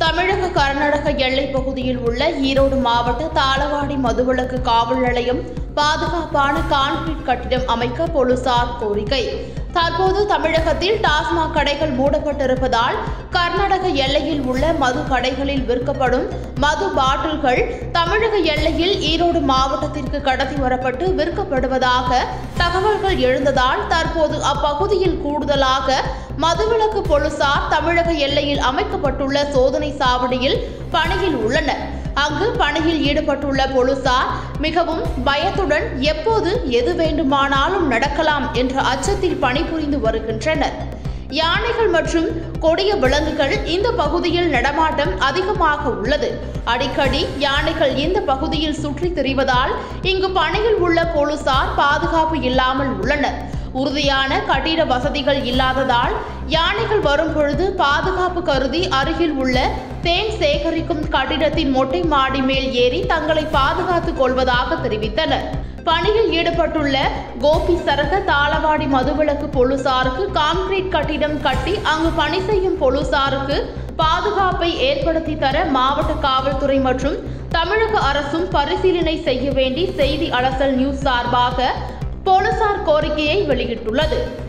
தமிழக கர்நாடக எல்லைப் பகுதியில் உள்ள ஈரோடு மாவட்ட தாளவாடி மதுவிலக்கு காவல் நிலையம் பாதுகாப்பான கான்கிரீட் கட்டிடம் அமைக்க போலீசார் கோரிக்கை தற்போது தமிழகத்தில் டாஸ்மாக் கடைகள் மூடப்பட்டிருப்பதால் கர்நாடக எல்லையில் உள்ள மது கடைகளில் விற்கப்படும் மது பாட்டில்கள் தமிழக எல்லையில் ஈரோடு மாவட்டத்திற்கு கடத்தி வரப்பட்டு விற்கப்படுவதாக தகவல்கள் எழுந்ததால் தற்போது அப்பகுதியில் கூடுதலாக மதுவிலக்கு போலீசார் தமிழக எல்லையில் அமைக்கப்பட்டுள்ள சோதனை சாவடியில் பணியில் உள்ளனர் அங்கு பணியில் ஈடுபட்டுள்ள போலீசார் மிகவும் பயத்துடன் எப்போது எது வேண்டுமானாலும் நடக்கலாம் என்ற அச்சத்தில் பணிபுரிந்து வருகின்றனர் யானைகள் மற்றும் கொடிய விலங்குகள் இந்த பகுதியில் நடமாட்டம் அதிகமாக உள்ளது அடிக்கடி யானைகள் இந்த பகுதியில் சுற்றித் திரிவதால் இங்கு பணியில் உள்ள போலீசார் பாதுகாப்பு இல்லாமல் உள்ளனர் உறுதியான கட்டிட வசதிகள் இல்லாததால் யானைகள் வரும் பொழுது பாதுகாப்பு கருதி அருகில் உள்ள தேன் சேகரிக்கும் கட்டிடத்தின் மொட்டை மாடி மேல் ஏறி தங்களை பாதுகாத்துக் கொள்வதாக தெரிவித்தனர் பணியில் ஈடுபட்டுள்ள கோபி சரக தாளவாடி மதுவிலக்கு போலீசாருக்கு கான்கிரீட் கட்டிடம் கட்டி அங்கு பணி செய்யும் போலீசாருக்கு பாதுகாப்பை ஏற்படுத்தி தர மாவட்ட காவல்துறை மற்றும் தமிழக அரசும் பரிசீலனை செய்ய வேண்டி செய்தி அலசல் நியூஸ் சார்பாக போலீசார் கோரிக்கையை வெளியிட்டுள்ளது